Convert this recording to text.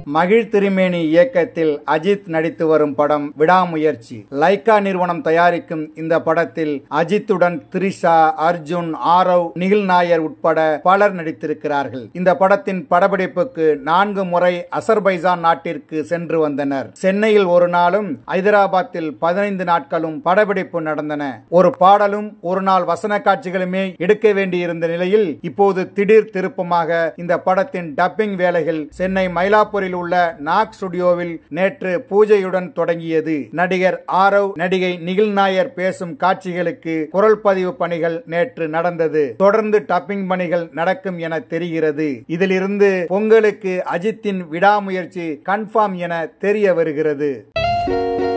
மகிழ் திருமேனி இயக்கத்தில் அஜித் நடித்து வரும் படம் விடாமுயற்சி லைகா நிறுவனம் தயாரிக்கும் இந்த படத்தில் அஜித்துடன் த்ரிஷா அர்ஜுன் ஆரவ் நிகில் நாயர் உட்பட பலர் நடித்திருக்கிறார்கள் இந்த படத்தின் படப்பிடிப்புக்கு நான்கு முறை அசர்பைசான் நாட்டிற்கு சென்று வந்தனர் சென்னையில் ஒரு நாளும் ஐதராபாத்தில் பதினைந்து நாட்களும் படப்பிடிப்பு நடந்தன ஒரு பாடலும் ஒரு நாள் வசன காட்சிகளுமே எடுக்க வேண்டியிருந்த நிலையில் இப்போது திடீர் திருப்பமாக இந்த படத்தின் டப்பிங் வேலைகள் சென்னை மயிலாப்பூரில் உள்ள நாக் ஸ்டுடியோவில் நேற்று பூஜையுடன் தொடங்கியது நடிகர் ஆரவ் நடிகை நிகில் நாயர் பேசும் காட்சிகளுக்கு குரல் பதிவு பணிகள் நேற்று நடந்தது தொடர்ந்து டப்பிங் பணிகள் நடக்கும் என தெரிகிறது இதிலிருந்து பொங்கலுக்கு அஜித்தின் விடாமுயற்சி கன்ஃபார்ம் என தெரிய வருகிறது